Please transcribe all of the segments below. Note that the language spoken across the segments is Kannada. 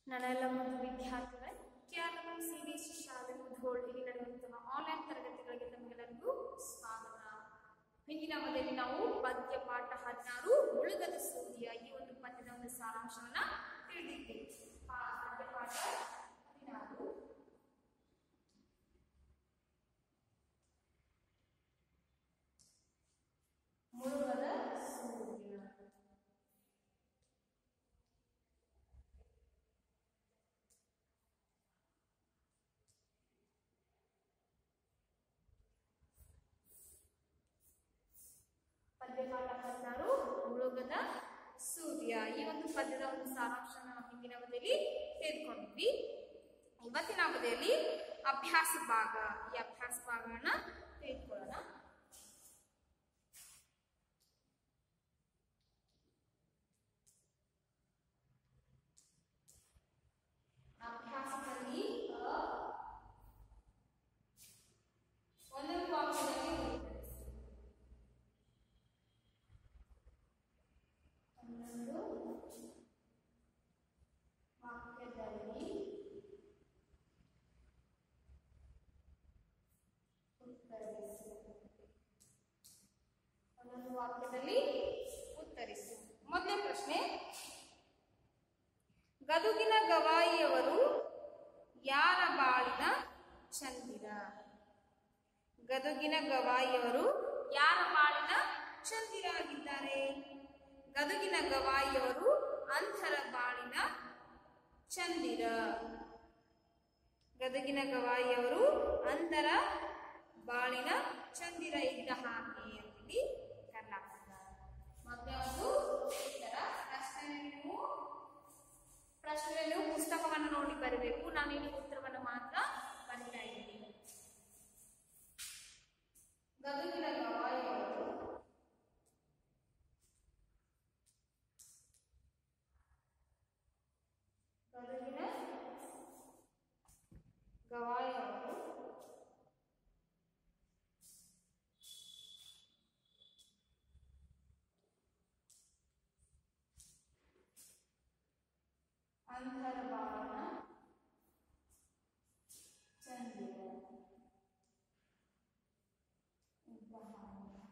ನನ್ನೆಲ್ಲ ಒಂದು ವಿದ್ಯಾರ್ಥಿಗಳೇ ಕೇರಳ ಸಿ ಬಿ ಎಸ್ ಶಾಲೆ ಮುಧೋಳ್ ಇಲ್ಲಿ ನಡೆಯುವಂತಹ ಆನ್ಲೈನ್ ತರಗತಿಗಳಿಗೆ ತಮಗೆಲ್ಲರಿಗೂ ಸ್ವಾಗತ ಹಿಂದಿನ ಅವಧಿಯಲ್ಲಿ ನಾವು ಪದ್ಯ ಪಾಠ ಹದಿನಾರು ಮುಳುಗದ ಸೂರ್ಯ ಈ ಒಂದು ಪದ್ಯದ ಒಂದು ಸಾರಾಂಶವನ್ನ ತಿಳಿದಿದ್ದೇವೆ ಪಾ- ಪದ್ಯ ಪಾಠ ಹದಿನಾರು ಮುಳುಗದ ಸೂರ್ಯ ಪದ್ಯಪಾಠ ಹದಿನಾರು ಮುಳುಗದ ಸೂರ್ಯ ಈ ಒಂದು ಪದ್ಯದ ಒಂದು ಸಾರಾಂಶನ ನಾವು ಹಿಂದಿನ ಅವಧಿಯಲ್ಲಿ ತೆಗೆದುಕೊಂಡಿದ್ವಿ ಇವತ್ತಿನ ಅವಧಿಯಲ್ಲಿ ಅಭ್ಯಾಸ ಭಾಗ ಈ ಅಭ್ಯಾಸ ಭಾಗವನ್ನ ತೆಗೆದುಕೊಳ್ಳೋಣ ಅಭ್ಯಾಸದಲ್ಲಿ ಅ, ಒಂದೊಂದು ವಾಕ್ಯದಲ್ಲಿ ಉತ್ತರಿಸಿ. ಒಂದೊಂದು ವಾಕ್ಯದಲ್ಲಿ ಉತ್ತರಿಸು ಒಂದೊಂದು ವಾಕ್ಯದಲ್ಲಿ ಉತ್ತರಿಸು ಮೊದಲನೇ ಪ್ರಶ್ನೆ ಗದುಗಿನ ಗವಾಯಿಯವರು ಯಾರ ಬಾಳಿನ ಚಂದಿರ ಗದುಗಿನ ಗವಾಯಿಯವರು ಯಾರ ಬಾಳಿನ ಚಂದಿರ ಆಗಿದ್ದಾರೆ ಗದುಗಿನ ಗವಾಯಿಯವರು ಅಂಧರ ಬಾಳಿನ ಚಂದಿರ ಗದಗಿನ ಗವಾಯಿಯವರು ಅಂಧರ ಬಾಳಿನ ಚಂದಿರ ಇದ್ದ ಹಾಗೆ ಅಂತೇಳಿ ಕರ್ನಾಟಕ ಮತ್ತೆ ಒಂದು ಉತ್ತರ ಪ್ರಶ್ನೆ ನೀವು ಪ್ರಶ್ನೆ ನೀವು ಪುಸ್ತಕವನ್ನು ನೋಡಿ ಬರಬೇಕು ನಾನು ಇಲ್ಲಿ ಉತ್ತರವನ್ನು ಮಾತ್ರ ಬರಿತಾ ಇದ್ದೀನಿ ಗದುಗಿನ ಗವಾಯಿಯವರು ಗದುಗಿನ ಗವಾಯಿಯವರು ಅಂಧರ ಬಾಳಿನ ಚಂದಿರ ಇದ್ದ ಹಾಗೆ.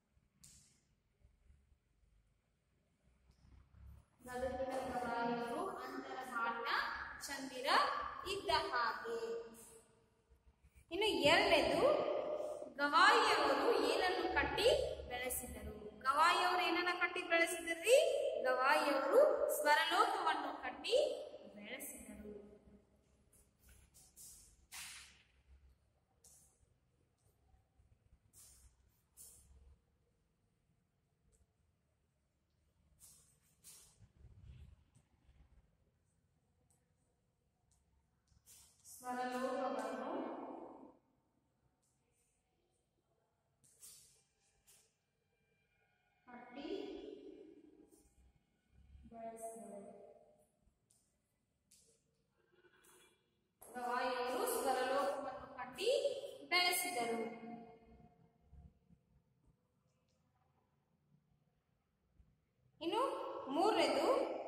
ಗದಗಿನ ಗವಾಯಿಯವರು ಅಂತರ ಬಾಳಿನ ಚಂದಿರ ಇದ್ದ ಹಾಗೆ ಇನ್ನು ಎರಡನೇದು ಗವಾಯಿಯವರು ಏನನ್ನು ಕಟ್ಟಿ ಬೆಳೆಸಿದರು ಗವಾಯಿಯವರು ಏನನ್ನ ಕಟ್ಟಿ ಬೆಳೆಸಿದ್ರಿ ಗವಾಯಿಯವರು ಸ್ವರಲೋಕವನ್ನು ಕಟ್ಟಿ ಬೆಳೆಸಿದರು ಸ್ವರಲೋಕವನ್ನು ಕಟ್ಟಿ ಬೆಳೆಸಿದರು ಗವಾಯಿಯವರು ಸ್ವರಲೋಕವನ್ನು ಕಟ್ಟಿ ಬೆಳೆಸಿದರು ಇನ್ನು ಮೂರನೇದು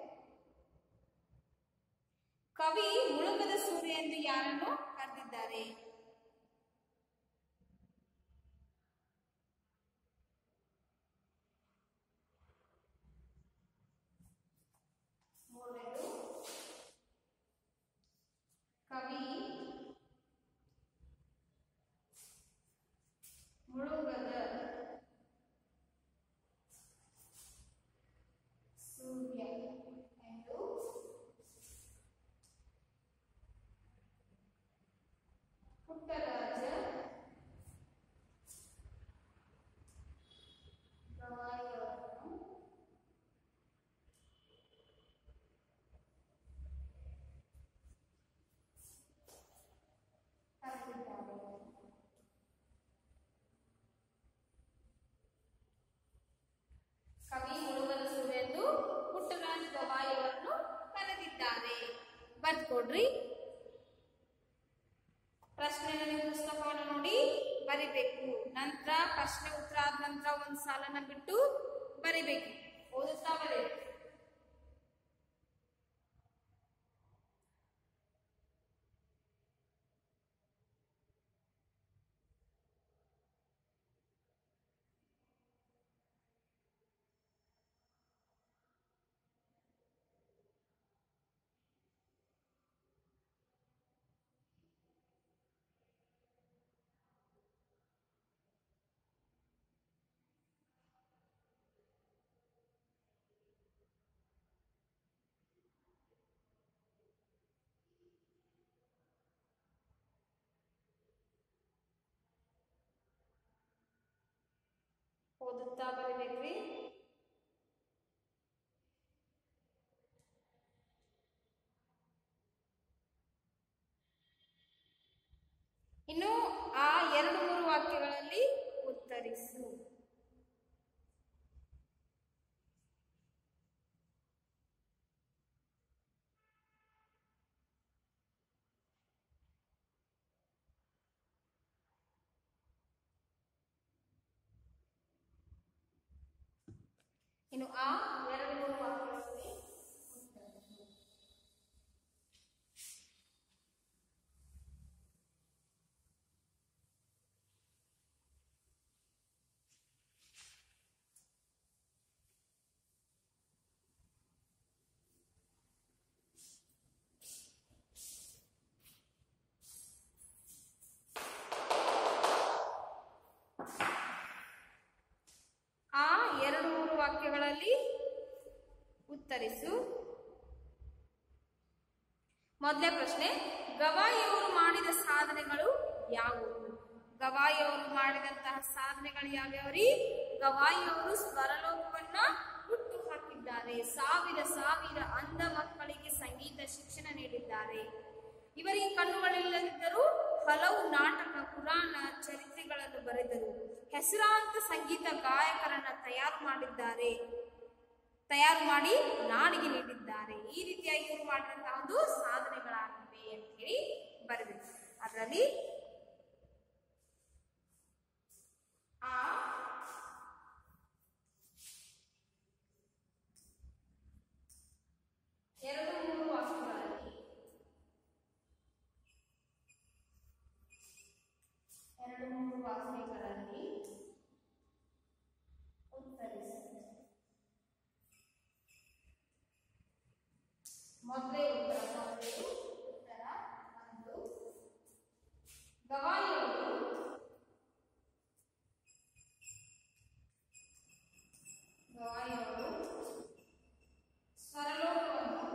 ಕವಿ ಮುಳುಗದ ಸೂರ್ಯ ಎಂದು ಯಾರನ್ನು ಕರೆದಿದ್ದಾರೆ ಮೂರನೇದು ಕವಿ ಮುಳುಗದ ಸೂರ್ಯ ಎಂದು ಪುಟ್ಟರಾಜ ಗವಾಯಿಯವರನ್ನು ಕರೆದಿದ್ದಾರೆ ಕವಿ ಮುಳುಗದ ಸೂರ್ಯ ಎಂದು ಪುಟ್ಟರಾಜ ಗವಾಯಿಯವರನ್ನು ಕರೆದಿದ್ದಾರೆ ಬರ್ಕೊಡ್ರಿ ಪ್ರಶ್ನೆನ ನೀವು ಪುಸ್ತಕವನ್ನು ನೋಡಿ ಬರಿಬೇಕು ನಂತರ ಪ್ರಶ್ನೆ ಉತ್ತರ ಆದ ನಂತರ ಒಂದು ಸಾಲನ್ನ ಬಿಟ್ಟು ಬರಿಬೇಕು ಓದುತ್ತಾ ಬರೀಬೇಕು ಓದ್ತಾ ಬರಿಬೇಕ್ರಿ ಇನ್ನು ಆ ಎರಡು ಮೂರು ವಾಕ್ಯಗಳಲ್ಲಿ ಉತ್ತರಿಸು ಇನ್ನು ಆ ಎರಡು ಮೂರು ವಾಕ್ಯಗಳಲ್ಲಿ ಉತ್ತರಿಸು ಆ ಎರಡು ಮೂರು ವಾಕ್ಯಗಳಲ್ಲಿ ಉತ್ತರಿಸು ಮೊದಲನೇ ಪ್ರಶ್ನೆ ಗವಾಯಿಯವರು ಮಾಡಿದ ಸಾಧನೆಗಳು ಯಾವುವು ಗವಾಯಿಯವರು ಮಾಡಿದಂತಹ ಸಾಧನೆಗಳು ಯಾವ್ಯಾವ್ರಿ ಗವಾಯಿಯವರು ಸ್ವರಲೋಕವನ್ನ ಹುಟ್ಟು ಹಾಕಿದ್ದಾರೆ ಸಾವಿರ ಸಾವಿರ ಅಂಧ ಮಕ್ಕಳಿಗೆ ಸಂಗೀತ ಶಿಕ್ಷಣ ನೀಡಿದ್ದಾರೆ ಇವರಿಗೆ ಕಣ್ಣುಗಳಿಲ್ಲದಿದ್ದರೂ ಹಲವು ನಾಟಕ ಪುರಾಣ ಚರಿತ್ರೆಗಳನ್ನು ಬರೆದರು ಹೆಸರಾಂತ ಸಂಗೀತ ಗಾಯಕರನ್ನ ತಯಾರು ಮಾಡಿದ್ದಾರೆ ತಯಾರು ಮಾಡಿ ನಾಡಿಗೆ ನೀಡಿದ್ದಾರೆ ಈ ರೀತಿಯಾಗಿ ಇವರು ಮಾಡಿದಂತಹ ಒಂದು ಸಾಧನೆಗಳಾಗಿವೆ ಅಂತ ಹೇಳಿ ಬರಬೇಕು ಅದರಲ್ಲಿ ಆ ಎರಡು ಮೂರು ವಾಕ್ಯಗಳಲ್ಲಿ ಎರಡು ಮೂರು ವಾಕ್ಯಗಳಲ್ಲಿ ಉತ್ತರಿಸಿ ಮೊದಲೇ ಉತ್ತರ ಮೊದಲೇ ಉತ್ತರ ಒಂದು ಗವಾಯಿಯವರು ಗವಾಯಿಯವರು ಸ್ವರಲೋಕವನ್ನು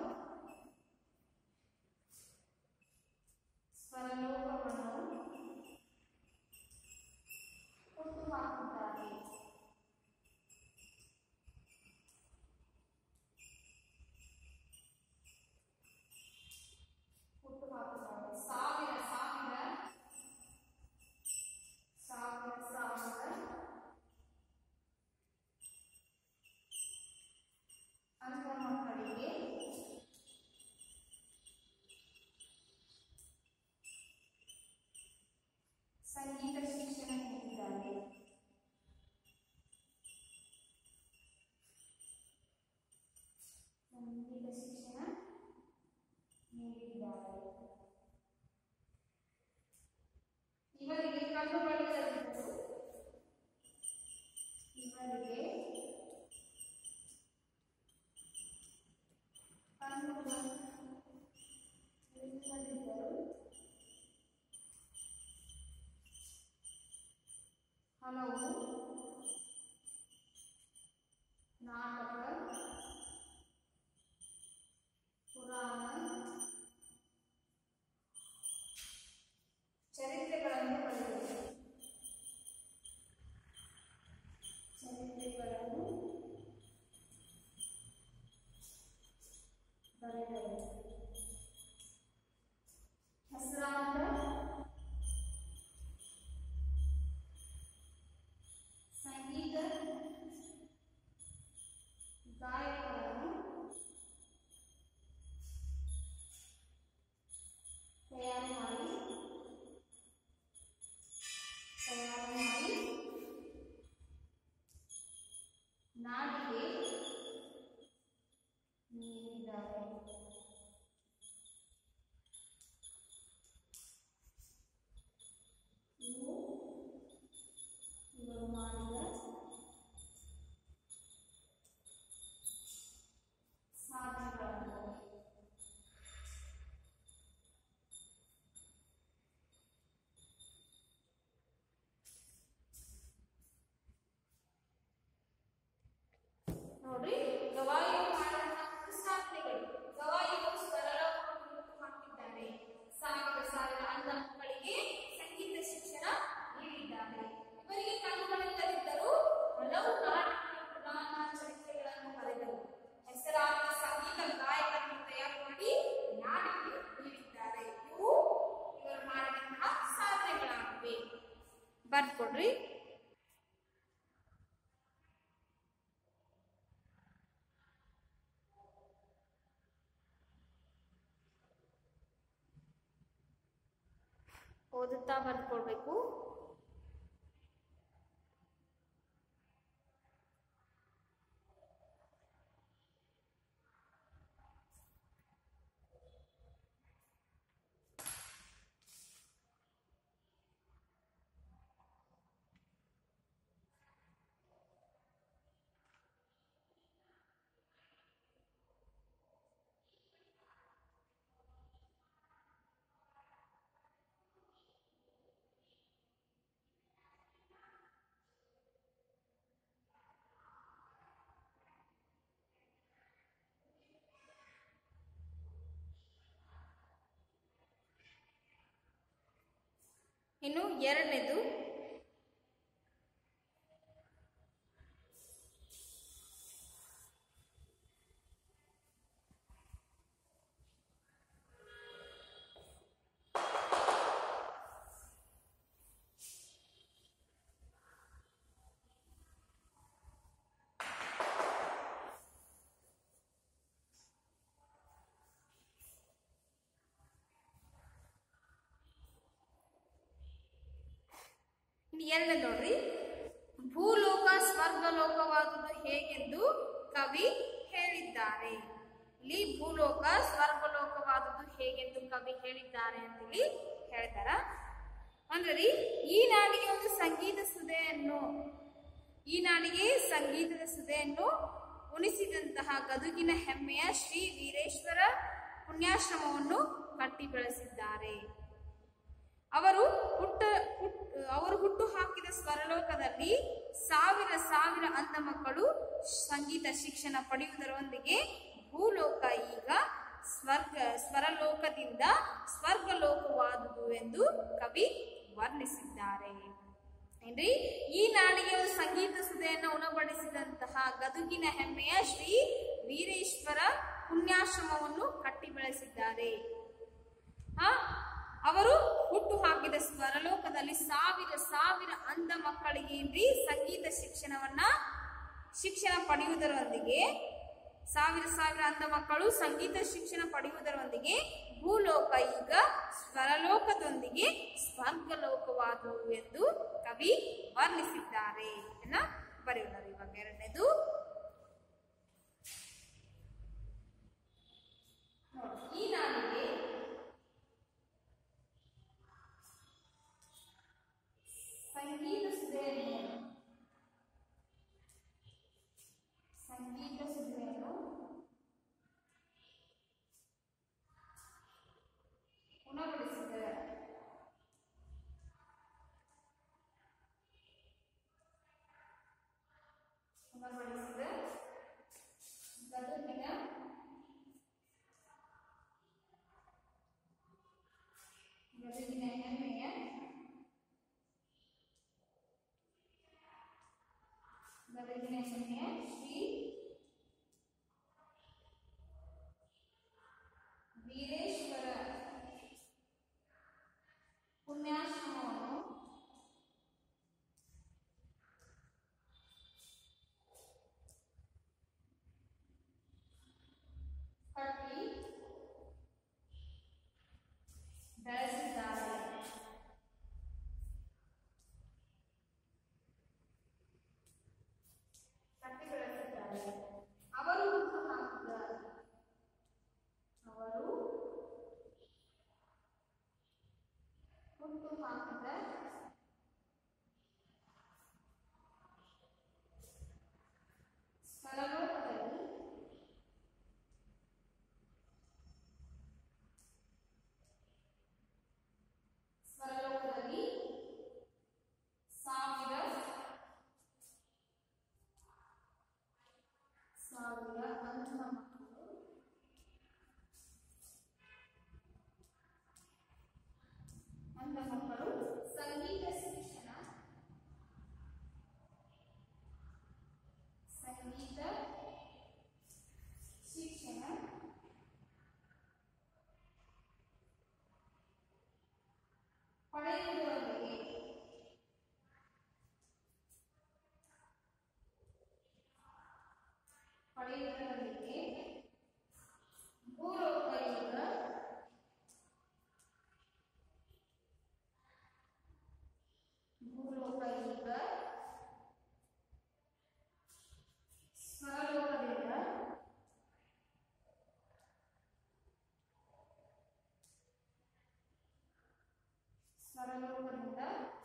ಸ್ವರಲೋಕವನ್ನು ಹುಟ್ಟು ಹಾಕುತ್ತಾರೆ ಹುಟ್ಟು ಹಾಕುತ್ತಾರೆ ಸಾವಿರ ಸಾವಿರ ಸಾವಿರ ಸಾವಿರ ಅಂಧ ಮಕ್ಕಳಿಗೆ ಸಂಗೀತ ಶಿಕ್ಷಣ ನೀಡಿದ್ದಾರೆ ಸಂಗೀತ ಶಿಕ್ಷಣ ನೀಡಿದ್ದಾರೆ ಇವರಿಗೆ ಕಣ್ಣುಗಳಿಲ್ಲದಿದ್ದರು ಇವರಿಗೆ ಕಣ್ಣುಗಳಿಲ್ಲದಿದ್ದರು ಹಲವು ನಾಟಕ ಪುರಾಣ ಚರಿತ್ರೆಗಳನ್ನು ಬರೆದರು ಚರಿತ್ರೆಗಳನ್ನು ಬರೆದರು ಹೆಸರಾಂತ ಸಂಗೀತ ಗಾಯಕರನ್ನು ತಯಾರು ಮಾಡಿ ತಯಾರು ಮಾಡಿ ನಾಡಿಗೆ ನೀಡಿದ್ದಾರೆ ಬರ್ಕೊಡ್ರಿ ಓದುತ್ತಾ ಬರ್ಕೊಳ್ಬೇಕು ಇನ್ನು ಎರಡನೇದು ಇನ್ನು ಎರಡನೇ ನೋಡ್ರಿ ಭೂಲೋಕ ಸ್ವರ್ಗಲೋಕವಾದುದು ಹೇಗೆಂದು ಕವಿ ಹೇಳಿದ್ದಾರೆ ಇಲ್ಲಿ ಭೂಲೋಕ ಸ್ವರ್ಗಲೋಕವಾದುದು ಹೇಗೆಂದು ಕವಿ ಹೇಳಿದ್ದಾರೆ ಅಂತೇಳಿ ಹೇಳ್ತಾರ ಅಂದ್ರೆ ರೀ ಈ ನಾಡಿಗೆ ಒಂದು ಸಂಗೀತ ಸುದೆಯನ್ನು ಈ ನಾಡಿಗೆ ಸಂಗೀತದ ಸುದೆಯನ್ನು ಉಣಿಸಿದಂತಹ ಗದುಗಿನ ಹೆಮ್ಮೆಯ ಶ್ರೀ ವೀರೇಶ್ವರ ಪುಣ್ಯಾಶ್ರಮವನ್ನು ಕಟ್ಟಿ ಬೆಳೆಸಿದ್ದಾರೆ ಅವರು ಹುಟ್ಟ ಹುಟ್- ಅವರು ಹುಟ್ಟು ಹಾಕಿದ ಸ್ವರಲೋಕದಲ್ಲಿ ಸಾವಿರ ಸಾವಿರ ಅಂಧ ಮಕ್ಕಳು ಸಂಗೀತ ಶಿಕ್ಷಣ ಪಡೆಯುವುದರೊಂದಿಗೆ ಭೂಲೋಕ ಈಗ ಸ್ವರ್ಗ ಸ್ವರಲೋಕದಿಂದ ಸ್ವರ್ಗಲೋಕವಾದುದು ಎಂದು ಕವಿ ವರ್ಣಿಸಿದ್ದಾರೆ ಏನ್ರಿ ಈ ನಾಡಿಗೆ ಒಂದು ಸಂಗೀತ ಸುದೆಯನ್ನು ಉಣಬಡಿಸಿದಂತಹ ಗದುಗಿನ ಹೆಮ್ಮೆಯ ಶ್ರೀ ವೀರೇಶ್ವರ ಪುಣ್ಯಾಶ್ರಮವನ್ನು ಕಟ್ಟಿ ಬೆಳೆಸಿದ್ದಾರೆ ಆ, ಅವರು ಹುಟ್ಟು ಹಾಕಿದ ಸ್ವರಲೋಕದಲ್ಲಿ ಸಾವಿರ ಸಾವಿರ ಅಂಧ ಮಕ್ಕಳಿಗೆ ಏನ್ರಿ ಸಂಗೀತ ಶಿಕ್ಷಣವನ್ನ ಶಿಕ್ಷಣ ಪಡೆಯುವುದರೊಂದಿಗೆ ಸಾವಿರ ಸಾವಿರ ಅಂಧ ಮಕ್ಕಳು ಸಂಗೀತ ಶಿಕ್ಷಣ ಪಡೆಯುವುದರೊಂದಿಗೆ ಭೂಲೋಕ ಈಗ ಸ್ವರಲೋಕದೊಂದಿಗೆ ಸ್ವರ್ಗಲೋಕವಾದುವು ಎಂದು ಕವಿ ವರ್ಣಿಸಿದ್ದಾರೆ ಇದನ್ನ ಬರೆಯೋಣ ಇವಾಗ ಎರಡನೇದು ನೋಡಿ, ಈ ನಾಡಿಗೆ ಸಂಗೀತ ಸುಧೆಯನ್ನು ಸಂಗೀತ ಸುಧೆಯನ್ನು ಉಣಬಡಿಸಿದ್ದಾರೆ ಉಣಬಡಿಸಿದ್ದಾರೆ ಸ್ವರಲೋಕದಿಂದ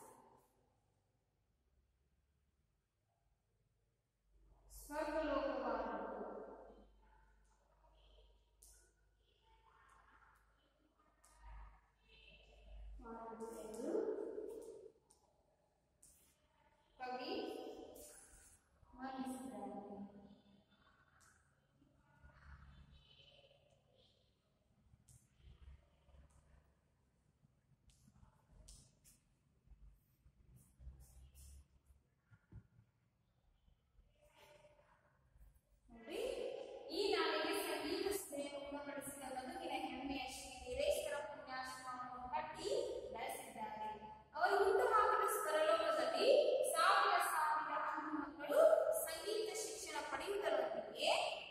ಸ್ವರ್ಗಲೋಕವಾಗುವುದು ಮಾಡುವುದೆಂದು ಕವಿ ವರ್ಣಿಸಿದ್ದಾರೆ ನೋಡಿ ಈ ನಾಡಿಗೆ ಸಂಗೀತ ಸೇವೆ ಉಣಬಡಿಸಿದ ಬದುಕಿನ ಹೆಮ್ಮೆಯ ಶ್ರೀ ವೀರೇಶ್ವರ ಪುಣ್ಯಾಶ್ರಮವನ್ನು ಕಟ್ಟಿ ಬೆಳೆಸಿದ್ದಾರೆ ಅವರು ಹುಟ್ಟು ಹಾಕಿದ ಸ್ವರಲೋಕದಲ್ಲಿ ಸಾವಿರ ಸಾವಿರ ಅಂಧ ಮಕ್ಕಳು ಸಂಗೀತ ಶಿಕ್ಷಣ ಪಡೆಯುವುದರೊಂದಿಗೆ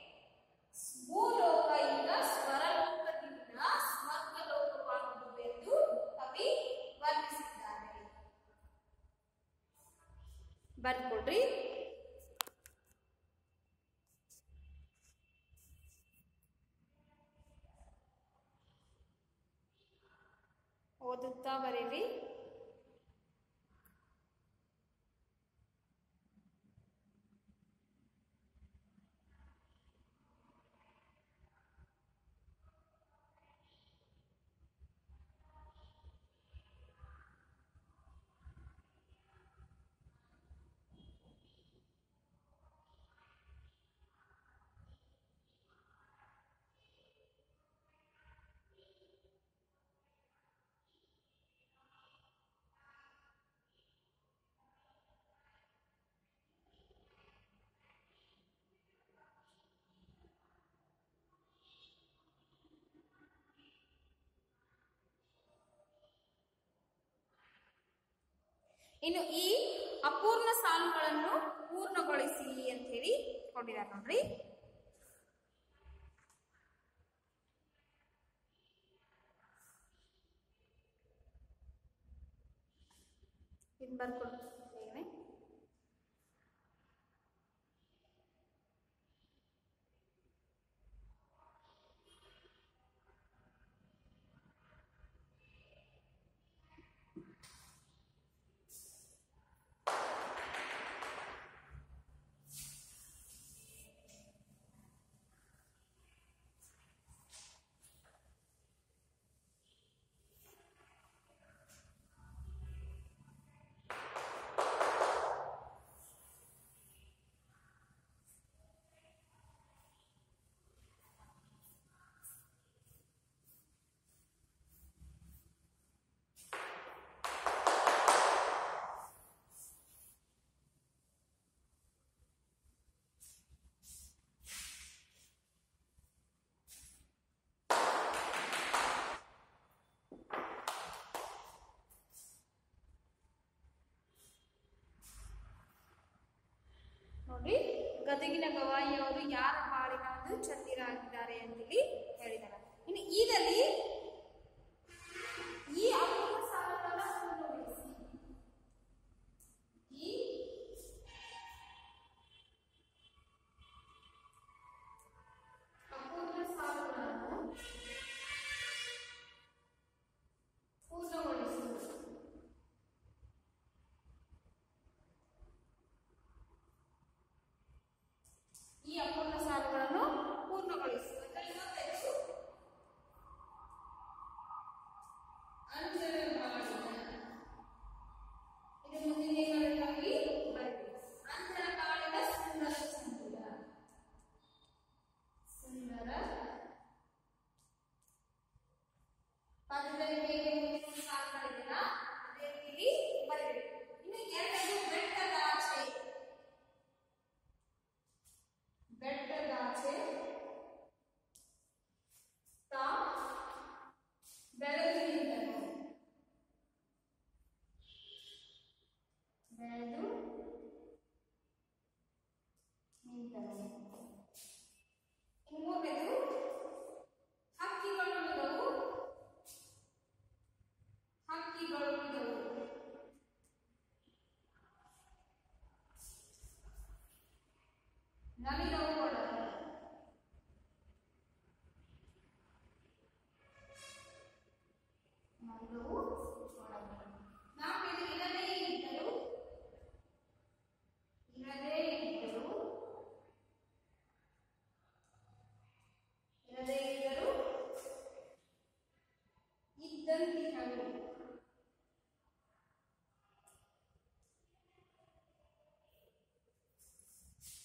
ಭೂಲೋಕ ಈಗ ಸ್ವರಲೋಕದಿಂದ ಸ್ವರ್ಗಲೋಕವಾಗುವುದು ಎಂದು ಕವಿ ವರ್ಣಿಸಿದ್ದಾರೆ ಬರ್ಕೊಡ್ರಿ ಓದುತ್ತಾ ಬರೀರಿ ಇನ್ನು ಈ ಅಪೂರ್ಣ ಸಾಲುಗಳನ್ನು ಪೂರ್ಣಗೊಳಿಸಿ ಅಂತ ಹೇಳಿ ಕೊಟ್ಟಿದ್ದಾರೆ ನೋಡ್ರಿ ಇದು ಬರ್ಕೊಡ್ತೇನೆ ನೋಡಿ ಗದಗಿನ ಗವಾಯಿ ಅವರು ಯಾರ ಬಾಳಿನ ಒಂದು ಚಂದಿರ ಆಗಿದ್ದಾರೆ ಅಂತೇಳಿ ಹೇಳಿದ್ದಾರೆ ಇನ್ನು ಈದಲ್ಲಿ ಈ ಅಪೂರ್ಣ ಸಾಲುಗಳನ್ನ ಪೂರ್ಣಗೊಳಿಸಿ ಈ ಅಪೂರ್ಣ ಸಾಲುಗಳನ್ನು ಪೂರ್ಣಗೊಳಿಸಿ ಈ ಅಪೂರ್ಣ ಸಾಲುಗಳನ್ನು ಪೂರ್ಣಗೊಳಿಸಿ ಅಂತ ಇನ್ನೊಂದು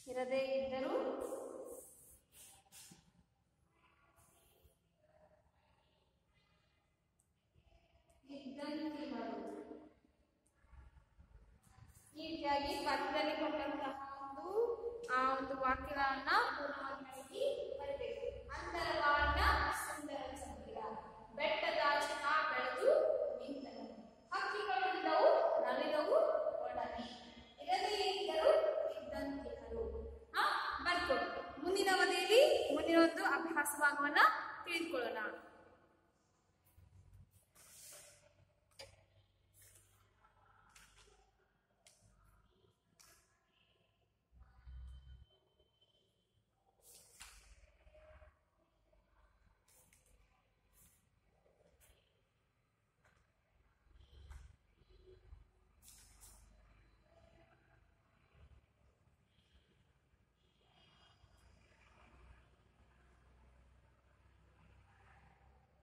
ಇರದೇ ಇದ್ದರೂ ಇದ್ದಂತಿಹರು ಈ ರೀತಿಯಾಗಿ ಪದ್ಯದಲ್ಲಿ ಕೊಟ್ಟಂತಹ ಒಂದು ಆ ಒಂದು ವಾಕ್ಯಗಳನ್ನ ಪೂರ್ಣವಾಗಿ ಬರಬೇಕು ಅಂತರವಾಣ ಸುಂದರ ಚಂದಿರ ಬೆಟ್ಟದಾಚನ ಬೆಳೆದು ನಿಂತನು ಹಕ್ಕಿಗಳುಳ್ಳವು ನಲಿದವು ಒಡನೆ ಇರದೇ ಇದ್ದರು ಇದ್ದಂತಿಹರು ಹಾ ಬರ್ಕೊಡು ಮುಂದಿನ ಅವಧಿಯಲ್ಲಿ ಮುಂದಿನ ಒಂದು ಅಭ್ಯಾಸ ಭಾಗವನ್ನ ತಿಳಿದುಕೊಳ್ಳೋಣ